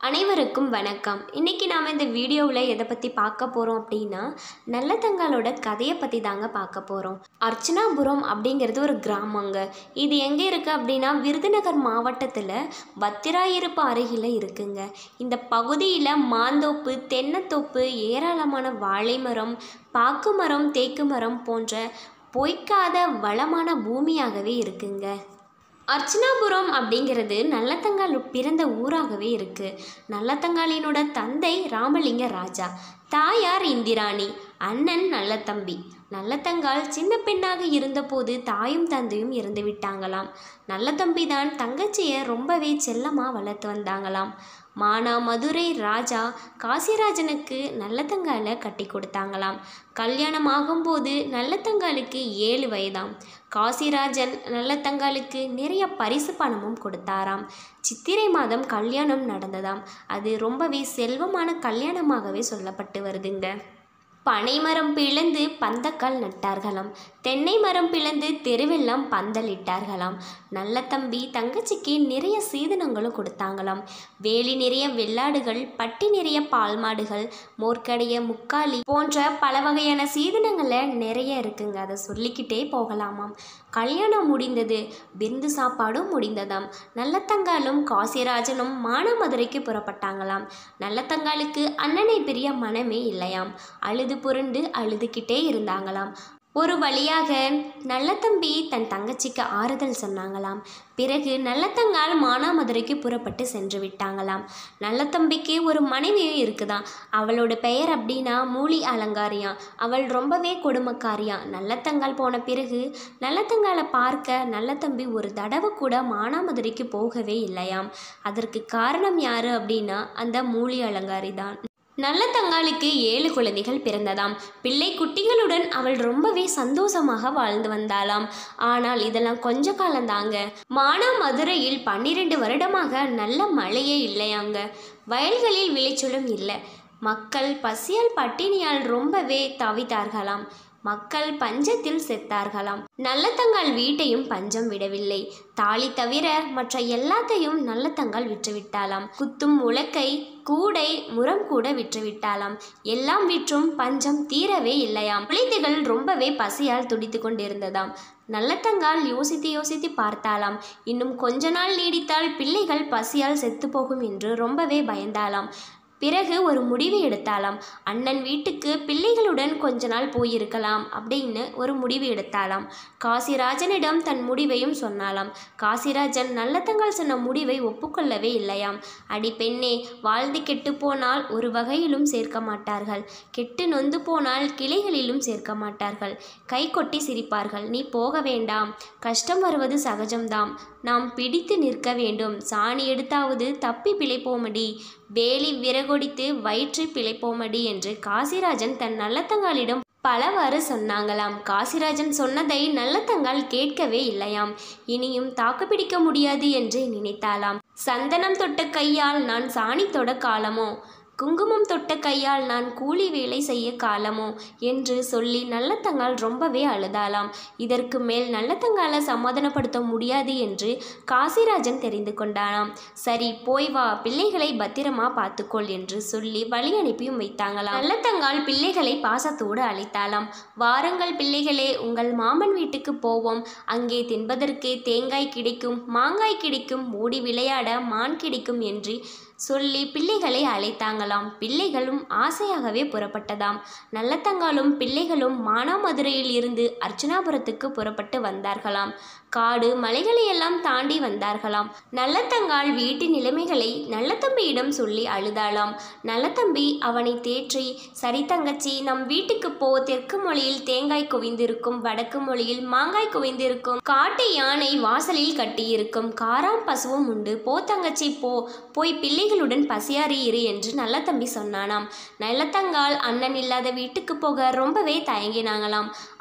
அனைவருக்கும் வணக்கம் இன்றைக்கி நாம் இந்த வீடியோவில் எதை பற்றி பார்க்க போகிறோம் அப்படின்னா நல்லதங்காலோட கதையை பற்றி தாங்க பார்க்க போகிறோம் அர்ச்சனாபுரம் அப்படிங்கிறது ஒரு கிராமங்க இது எங்கே இருக்குது அப்படின்னா விருதுநகர் மாவட்டத்தில் வத்திராயிருப்பு அருகில் இருக்குங்க இந்த பகுதியில் மாந்தோப்பு தென்னந்தோப்பு ஏராளமான வாழை மரம் பாக்கு மரம் தேக்கு மரம் போன்ற பொய்க்காத வளமான பூமியாகவே இருக்குங்க அர்ச்சனாபுரம் அப்படிங்கிறது நல்லத்தங்கால் பிறந்த ஊராகவே இருக்கு நல்லத்தங்காலினோட தந்தை ராமலிங்க ராஜா தாயார் இந்திராணி அண்ணன் நல்லத்தம்பி நல்லத்தங்கால் சின்ன பெண்ணாக இருந்தபோது தாயும் தந்தையும் இறந்து விட்டாங்களாம் நல்லதம்பி தான் தங்கச்சியை ரொம்பவே செல்லமாக வளர்த்து வந்தாங்களாம் மானா மதுரை ராஜா காசிராஜனுக்கு நல்லத்தங்காலை கட்டி கொடுத்தாங்களாம் கல்யாணம் ஆகும்போது நல்லத்தங்காலுக்கு ஏழு வயதாம் காசிராஜன் நல்லத்தங்காலுக்கு நிறைய பரிசு பணமும் கொடுத்தாராம் சித்திரை மாதம் கல்யாணம் நடந்ததாம் அது ரொம்பவே செல்வமான கல்யாணமாகவே சொல்லப்பட்டு வருதுங்க பனைமரம் பிளந்து பந்தக்கால் நட்டார்களாம் தென்னை மரம் பிளந்து தெருவெல்லாம் பந்தலிட்டார்களாம் நல்ல தம்பி தங்கச்சிக்கு நிறைய சீதனங்களும் கொடுத்தாங்களாம் வேலி நிறைய வெள்ளாடுகள் பட்டி நிறைய பால் மாடுகள் மோர்க்கடைய முக்காலி போன்ற பல வகையான சீதனங்களை நிறைய இருக்குங்க அதை சொல்லிக்கிட்டே போகலாமாம் கல்யாணம் முடிந்தது விருந்து சாப்பாடும் முடிந்ததாம் நல்லத்தங்காலும் காசிராஜனும் மானாமதுரைக்கு புறப்பட்டாங்களாம் நல்லத்தங்காலுக்கு அண்ணனை பிரிய மனமே இல்லையாம் அழுது புரண்டு அழுதுகிட்டே இருந்தாங்களாம் ஒரு வழியாக நல்லத்தம்பி தன் தங்கச்சிக்கு ஆறுதல் சொன்னாங்களாம் பிறகு நல்லத்தங்கால் மானாமதுரைக்கு புறப்பட்டு சென்று விட்டாங்களாம் நல்லத்தம்பிக்கு ஒரு மனைவியும் இருக்குதாம் அவளோட பெயர் அப்படின்னா மூலி அலங்காரியாம் அவள் ரொம்பவே கொடுமைக்காரியாம் நல்லத்தங்கால் போன பிறகு நல்லத்தங்காலை பார்க்க நல்லத்தம்பி ஒரு தடவை கூட மானாமதுரைக்கு போகவே இல்லையாம் அதற்கு காரணம் யாரு அப்படின்னா அந்த மூலி அலங்காரி தான் நல்ல தங்காளுக்கு ஏழு குழந்தைகள் பிறந்ததாம் பிள்ளை குட்டிகளுடன் அவள் ரொம்பவே சந்தோஷமாக வாழ்ந்து வந்தாளாம் ஆனால் இதெல்லாம் கொஞ்ச காலம்தாங்க மானா மதுரையில் பன்னிரண்டு வருடமாக நல்ல மழையே இல்லையாங்க வயல்களில் விளைச்சலும் இல்லை மக்கள் பசியால் பட்டினியால் ரொம்பவே தவித்தார்களாம் மக்கள் பஞ்சத்தில் செத்தார்களாம் நல்லத்தங்கால் வீட்டையும் பஞ்சம் விடவில்லை தாலி தவிர மற்ற எல்லாத்தையும் நல்லத்தங்கால் விற்றுவிட்டாளாம் குத்தும் உலக்கை கூடை முரம் கூட விற்றுவிட்டாளாம் எல்லாம் விற்றும் பஞ்சம் தீரவே இல்லையாம் குழந்தைகள் ரொம்பவே பசியால் துடித்து கொண்டிருந்ததாம் நல்லத்தங்கால் யோசித்து யோசித்து பார்த்தாளாம் இன்னும் கொஞ்ச நாள் நீடித்தால் பிள்ளைகள் பசியால் செத்து போகும் என்று ரொம்பவே பயந்தாளாம் பிறகு ஒரு முடிவு எடுத்தாலாம் அண்ணன் வீட்டுக்கு பிள்ளைகளுடன் கொஞ்ச நாள் போயிருக்கலாம் அப்படின்னு ஒரு முடிவு எடுத்தாலாம் காசிராஜனிடம் தன் முடிவையும் சொன்னாலாம் காசிராஜன் நல்லத்தங்கால் சொன்ன முடிவை ஒப்புக்கொள்ளவே இல்லையாம் அடி பெண்ணே வாழ்ந்து கெட்டு போனால் ஒரு வகையிலும் சேர்க்க மாட்டார்கள் கெட்டு நொந்து போனால் கிளைகளிலும் சேர்க்க மாட்டார்கள் கை கொட்டி சிரிப்பார்கள் நீ போக வேண்டாம் கஷ்டம் வருவது சகஜம்தாம் நாம் பிடித்து நிற்க வேண்டும் சாணி எடுத்தாவது தப்பி பிழைப்போமடி வேலி விறகொடித்து வயிற்று பிழைப்போமடி என்று காசிராஜன் தன் நல்லத்தங்காலிடம் பலவாறு சொன்னாங்களாம் காசிராஜன் சொன்னதை நல்லத்தங்கால் கேட்கவே இல்லையாம் இனியும் தாக்குப்பிடிக்க முடியாது என்று நினைத்தாளாம் சந்தனம் தொட்ட கையால் நான் சாணி தொட காலமோ குங்குமம் தொட்ட கையால் நான் கூலி வேலை செய்ய காலமோ என்று சொல்லி நல்லத்தங்கால் ரொம்பவே அழுதாளாம் இதற்கு மேல் நல்லத்தங்காலை சமாதானப்படுத்த முடியாது என்று காசிராஜன் தெரிந்து கொண்டானாம் சரி போய் வா பிள்ளைகளை பத்திரமா பார்த்துக்கொள் என்று சொல்லி வழி அனுப்பியும் வைத்தாங்களாம் நல்லத்தங்கால் பிள்ளைகளை பாசத்தோடு அழைத்தாளாம் வாருங்கள் பிள்ளைகளே உங்கள் மாமன் வீட்டுக்கு போவோம் அங்கே தின்பதற்கு தேங்காய் கிடைக்கும் மாங்காய் கிடைக்கும் ஓடி விளையாட மான் கிடைக்கும் என்று சொல்லி பிள்ளைகளை அழைத்தாங்களாம் பிள்ளைகளும் ஆசையாகவே புறப்பட்டதாம் நல்லத்தங்காலும் பிள்ளைகளும் மானாமதுரையில் இருந்து அர்ச்சனாபுரத்துக்கு புறப்பட்டு வந்தார்களாம் காடு மலைகளை எல்லாம் தாண்டி வந்தார்களாம் நல்லத்தங்கால் வீட்டு நிலைமைகளை நல்லத்தம்பியிடம் சொல்லி அழுதாளாம் நல்லத்தம்பி அவனை தேற்றி சரி தங்கச்சி நம் வீட்டுக்கு போ தெற்கு மொழியில் தேங்காய் குவிந்திருக்கும் வடக்கு மொழியில் மாங்காய் குவிந்திருக்கும் காட்டு யானை வாசலில் கட்டியிருக்கும் காராம் பசுவும் உண்டு போ தங்கச்சி போ போய் பிள்ளைகளுடன் பசியாறி இரு என்று நல்லத்தம்பி சொன்னானாம் நல்லத்தங்கால் அண்ணன் இல்லாத வீட்டுக்கு போக ரொம்பவே தயங்கினாங்களாம்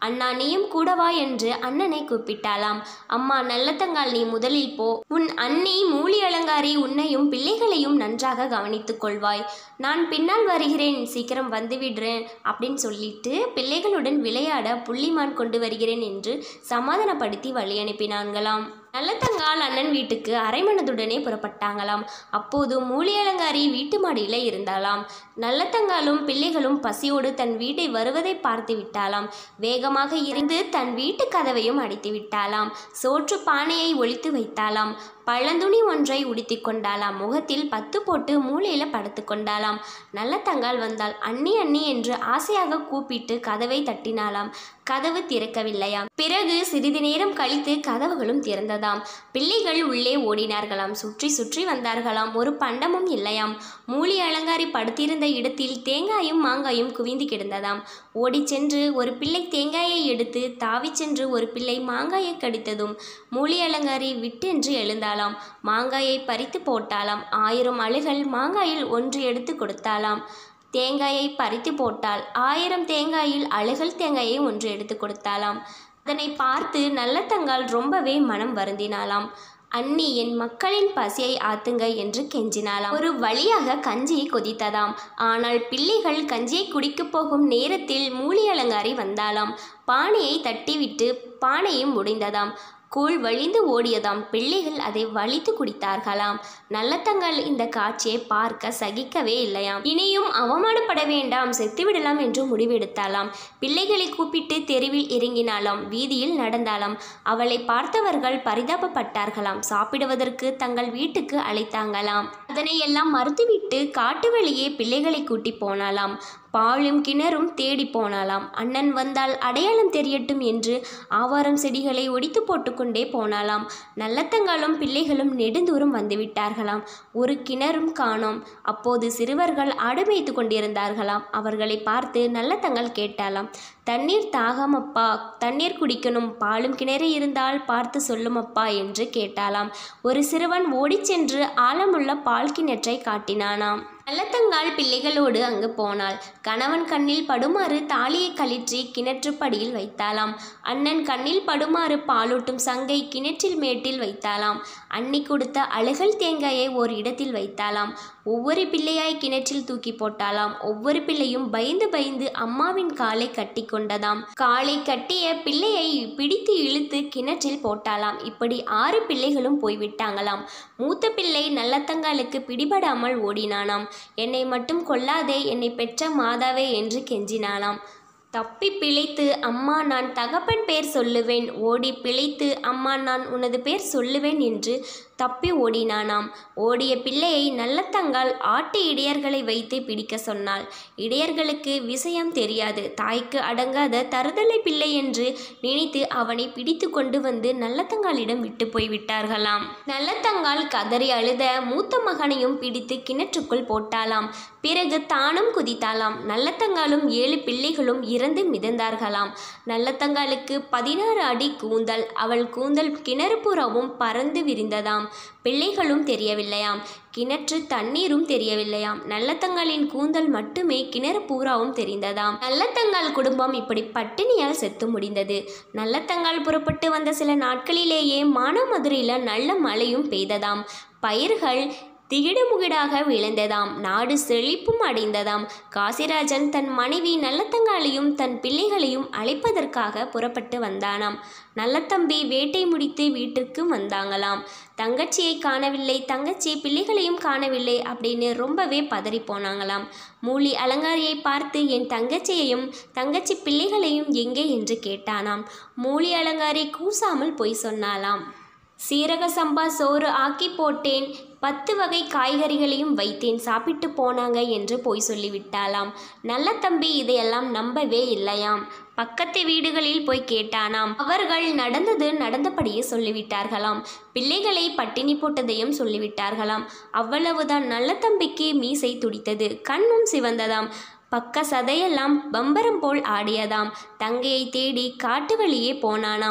அண்ணா நீயும் கூடவா என்று அண்ணனை கூப்பிட்டாளாம் அம்மா நல்லத்தங்கால் நீ முதலில் போ உன் அண்ணி மூலி அலங்காரி உன்னையும் பிள்ளைகளையும் நன்றாக கவனித்துக் கொள்வாய் நான் பின்னால் வருகிறேன் சீக்கிரம் வந்துவிடுறேன் அப்படின்னு சொல்லிட்டு பிள்ளைகளுடன் விளையாட புள்ளிமான் கொண்டு வருகிறேன் என்று சமாதானப்படுத்தி வழி அனுப்பினான்களாம் நல்லத்தங்கால் அண்ணன் வீட்டுக்கு அரைமனதுடனே புறப்பட்டாங்களாம் அப்போது மூலி அலங்காரி வீட்டு மாடியில் இருந்தாளாம் நல்லத்தங்காலும் பிள்ளைகளும் பசியோடு தன் வீட்டை வருவதை பார்த்து விட்டாளாம் வேகமாக இருந்து தன் வீட்டு கதவையும் அடைத்து விட்டாளாம் சோற்று பானையை ஒழித்து வைத்தாளாம் பழந்துணி ஒன்றை உடுத்தி கொண்டாளாம் முகத்தில் பத்து போட்டு மூலையில படுத்து கொண்டாளாம் நல்லத்தங்கால் வந்தாள் அண்ணி அண்ணி என்று ஆசையாக கூப்பிட்டு கதவை தட்டினாளாம் கதவு திறக்கவில்லையாம் பிறகு சிறிது நேரம் கழித்து கதவுகளும் திறந்ததாம் பிள்ளைகள் உள்ளே ஓடினார்களாம் சுற்றி சுற்றி வந்தார்களாம் ஒரு பண்டமும் இல்லையாம் மூலி அலங்காரி படுத்திருந்த இடத்தில் தேங்காயும் மாங்காயும் குவிந்து கிடந்ததாம் ஓடிச் சென்று ஒரு பிள்ளை தேங்காயை எடுத்து தாவிச் சென்று ஒரு பிள்ளை மாங்காயை கடித்ததும் மூலி அலங்காரி விட்டென்று எழுந்தாளாம் மாங்காயை பறித்து போட்டாளாம் ஆயிரம் அழுகள் மாங்காயில் ஒன்று எடுத்து கொடுத்தாளாம் தேங்காயை பறித்து போட்டாள் ஆயிரம் தேங்காயில் அழுகல் தேங்காயை ஒன்று எடுத்து கொடுத்தாளாம் அதனை பார்த்து நல்லத்தங்கால் ரொம்பவே மனம் வருந்தினாளாம் அண்ணி என் மக்களின் பசியை ஆத்துங்க என்று கெஞ்சினாளாம் ஒரு வழியாக கஞ்சியை கொதித்ததாம் ஆனால் பிள்ளைகள் கஞ்சியை குடிக்கப் போகும் நேரத்தில் மூலி அலங்காரி வந்தாளாம் பானையை தட்டிவிட்டு பானையும் முடிந்ததாம் கூழ் வழிந்து ஓடியதாம் பிள்ளைகள் அதை வலித்து குடித்தார்களாம் நல்லத்தங்கால் இந்த காட்சியை பார்க்க சகிக்கவே இல்லையாம் இனியும் அவமானப்பட வேண்டாம் செத்துவிடலாம் என்று முடிவெடுத்தாளாம் பிள்ளைகளை கூப்பிட்டு தெருவில் இறங்கினாளாம் வீதியில் நடந்தாளாம் அவளை பார்த்தவர்கள் பரிதாபப்பட்டார்களாம் சாப்பிடுவதற்கு தங்கள் வீட்டுக்கு அழைத்தாங்களாம் அதனை எல்லாம் மறுத்துவிட்டு காட்டு வழியே பிள்ளைகளை கூட்டி போனாளாம் பாலும் கிணறும் தேடி போனாளாம் அண்ணன் வந்தால் அடையாளம் தெரியட்டும் என்று ஆவாரம் செடிகளை ஒடித்து போட்டுக்கொண்டே போனாளாம் நல்லத்தங்காலும் பிள்ளைகளும் நெடுந்தூரம் வந்துவிட்டார்களாம் ஒரு கிணறும் காணோம் அப்போது சிறுவர்கள் ஆடு மேய்த்து கொண்டிருந்தார்களாம் அவர்களை பார்த்து நல்லத்தங்கால் கேட்டாளாம் தண்ணீர் தாகம் அப்பா தண்ணீர் குடிக்கணும் பாலும் கிணறு இருந்தால் பார்த்து சொல்லும் அப்பா என்று கேட்டாளாம் ஒரு சிறுவன் ஓடிச் சென்று ஆழமுள்ள பால் கிணற்றை காட்டினானாம் நல்லத்தங்கால் பிள்ளைகளோடு அங்கு போனாள் கணவன் கண்ணில் படுமாறு தாலியை கழிற்றி கிணற்றுப்படியில் வைத்தாளாம் அண்ணன் கண்ணில் படுமாறு பாலூட்டும் சங்கை கிணற்றில் மேட்டில் வைத்தாளாம் அண்ணி கொடுத்த அழுகல் தேங்காயை ஒரு இடத்தில் வைத்தாளாம் ஒவ்வொரு பிள்ளையாய் கிணற்றில் தூக்கி போட்டாளாம் ஒவ்வொரு பிள்ளையும் பயந்து பயந்து அம்மாவின் காலை கட்டி கொண்டதாம் காலை கட்டிய பிள்ளையை பிடித்து இழுத்து கிணற்றில் போட்டாளாம் இப்படி ஆறு பிள்ளைகளும் போய்விட்டாங்களாம் மூத்த பிள்ளை நல்லத்தங்காலுக்கு பிடிபடாமல் ஓடினானாம் என்னை மட்டும் கொல்லாதே என்னை பெற்ற மாதாவே என்று கெஞ்சினாளாம் தப்பி பிழைத்து அம்மா நான் தகப்பன் பேர் சொல்லுவேன் ஓடி பிழைத்து அம்மா நான் உனது பேர் சொல்லுவேன் என்று தப்பி ஓடினானாம் ஓடிய பிள்ளையை நல்லத்தங்கால் ஆட்டு இடையர்களை வைத்து பிடிக்க சொன்னாள் இடையர்களுக்கு விஷயம் தெரியாது தாய்க்கு அடங்காத தருதலை பிள்ளை என்று நினைத்து அவனை பிடித்து கொண்டு வந்து நல்லத்தங்காலிடம் விட்டு போய் விட்டார்களாம் நல்லத்தங்கால் கதறி அழுத மூத்த மகனையும் பிடித்து கிணற்றுக்குள் போட்டாளாம் பிறகு தானும் குதித்தாளாம் நல்லத்தங்காலும் ஏழு பிள்ளைகளும் இறந்து மிதந்தார்களாம் நல்லத்தங்காலுக்கு பதினாறு அடி கூந்தல் அவள் கூந்தல் கிணறு புறவும் பறந்து விரிந்ததாம் பிள்ளைகளும் தெரியவில்லையாம் கிணற்று தண்ணீரும் தெரியவில்லையாம் நல்லத்தங்காலின் கூந்தல் மட்டுமே கிணறு பூராவும் தெரிந்ததாம் நல்லத்தங்கால் குடும்பம் இப்படி பட்டினியால் செத்து முடிந்தது நல்லத்தங்கால் புறப்பட்டு வந்த சில நாட்களிலேயே மானாமதுரையில் நல்ல மழையும் பெய்ததாம் பயிர்கள் திகிடுமுகிடாக விளைந்ததாம் நாடு செழிப்பும் அடைந்ததாம் காசிராஜன் தன் மனைவி நல்லத்தங்காலையும் தன் பிள்ளைகளையும் அழைப்பதற்காக புறப்பட்டு வந்தானாம் நல்லத்தம்பி வேட்டை முடித்து வீட்டிற்கு வந்தாங்களாம் தங்கச்சியை காணவில்லை தங்கச்சி பிள்ளைகளையும் காணவில்லை அப்படின்னு ரொம்பவே பதறி போனாங்களாம் மூலி அலங்காரியை பார்த்து என் தங்கச்சியையும் தங்கச்சி பிள்ளைகளையும் எங்கே என்று கேட்டானாம் மூலி அலங்காரி கூசாமல் பொய் சொன்னாலாம் சீரக சம்பா சோறு ஆக்கி போட்டேன் பத்து வகை காய்கறிகளையும் வைத்தேன் சாப்பிட்டு போனாங்க என்று பொய் சொல்லிவிட்டாளாம் நல்ல தம்பி இதையெல்லாம் நம்பவே இல்லையாம் பக்கத்து வீடுகளில் போய் கேட்டானாம் அவர்கள் நடந்தது நடந்தபடியே சொல்லிவிட்டார்களாம் பிள்ளைகளை பட்டினி போட்டதையும் சொல்லிவிட்டார்களாம் அவ்வளவுதான் நல்ல தம்பிக்கு மீசை துடித்தது கண்ணும் சிவந்ததாம் பக்க சதையெல்லாம் பம்பரம் போல் ஆடியதாம் தங்கையை தேடி காட்டு வழியே போனானாம்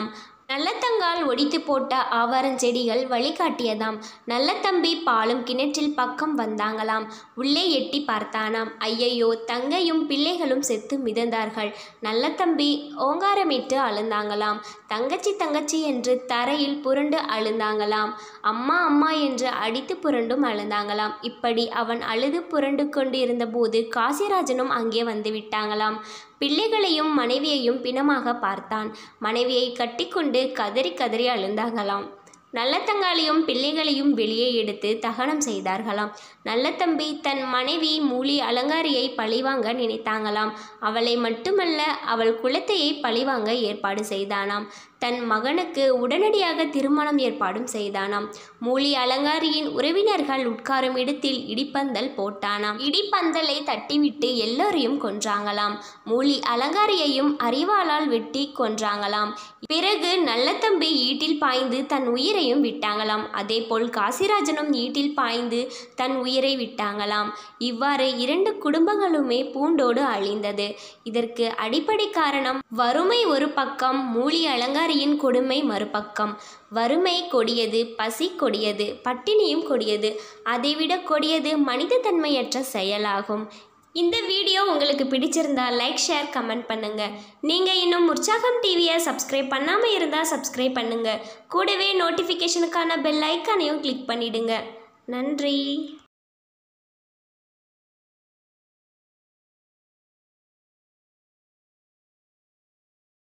நல்லத்தங்கால் ஒடித்து போட்ட ஆவாரஞ்செடிகள் வழிகாட்டியதாம் நல்லத்தம்பி பாலும் கிணற்றில் பக்கம் வந்தாங்களாம் உள்ளே எட்டி பார்த்தானாம் ஐயையோ தங்கையும் பிள்ளைகளும் செத்து மிதந்தார்கள் நல்லத்தம்பி ஓங்காரமிட்டு அழுந்தாங்களாம் தங்கச்சி தங்கச்சி என்று தரையில் புரண்டு அழுந்தாங்களாம் அம்மா அம்மா என்று அடித்து புரண்டும் அழுந்தாங்களாம் இப்படி அவன் அழுது புரண்டு கொண்டு இருந்தபோது காசிராஜனும் அங்கே வந்து விட்டாங்களாம் பிள்ளைகளையும் மனைவியையும் பிணமாக பார்த்தான் மனைவியை கட்டிக்கொண்டு கதறி கதறி அழுந்தாங்களாம் நல்லத்தங்காளையும் பிள்ளைகளையும் வெளியே எடுத்து தகனம் செய்தார்களாம் நல்லத்தம்பி தன் மனைவி மூலி அலங்காரியை பழிவாங்க நினைத்தாங்களாம் அவளை மட்டுமல்ல அவள் குலத்தையை பழிவாங்க ஏற்பாடு செய்தானாம் தன் மகனுக்கு உடனடியாக திருமணம் ஏற்பாடும் செய்தானாம் மூலி அலங்காரியின் உறவினர்கள் உட்காரும் இடத்தில் இடிப்பந்தல் போட்டானாம் இடிப்பந்தலை தட்டிவிட்டு எல்லோரையும் கொன்றாங்களாம் மூலி அலங்காரியையும் அறிவாளால் வெட்டி கொன்றாங்களாம் பிறகு நல்லத்தம்பி ஈட்டில் பாய்ந்து தன் உயிரையும் விட்டாங்களாம் அதேபோல் காசிராஜனும் ஈட்டில் பாய்ந்து தன் உயிரை விட்டாங்களாம் இவ்வாறு இரண்டு குடும்பங்களுமே பூண்டோடு அழிந்தது இதற்கு அடிப்படை காரணம் வறுமை ஒரு பக்கம் மூலி அலங்காரியின் கொடுமை மறுபக்கம் வறுமை கொடியது பசி கொடியது பட்டினியும் கொடியது அதைவிட கொடியது மனிதத்தன்மையற்ற செயலாகும் இந்த வீடியோ உங்களுக்கு பிடிச்சிருந்தா லைக் ஷேர் கமெண்ட் பண்ணுங்க நீங்கள் இன்னும் உற்சாகம் டிவியை சப்ஸ்கிரைப் பண்ணாமல் இருந்தால் சப்ஸ்கிரைப் பண்ணுங்க கூடவே நோட்டிஃபிகேஷனுக்கான பெல் ஐக்கானையும் கிளிக் பண்ணிடுங்க நன்றி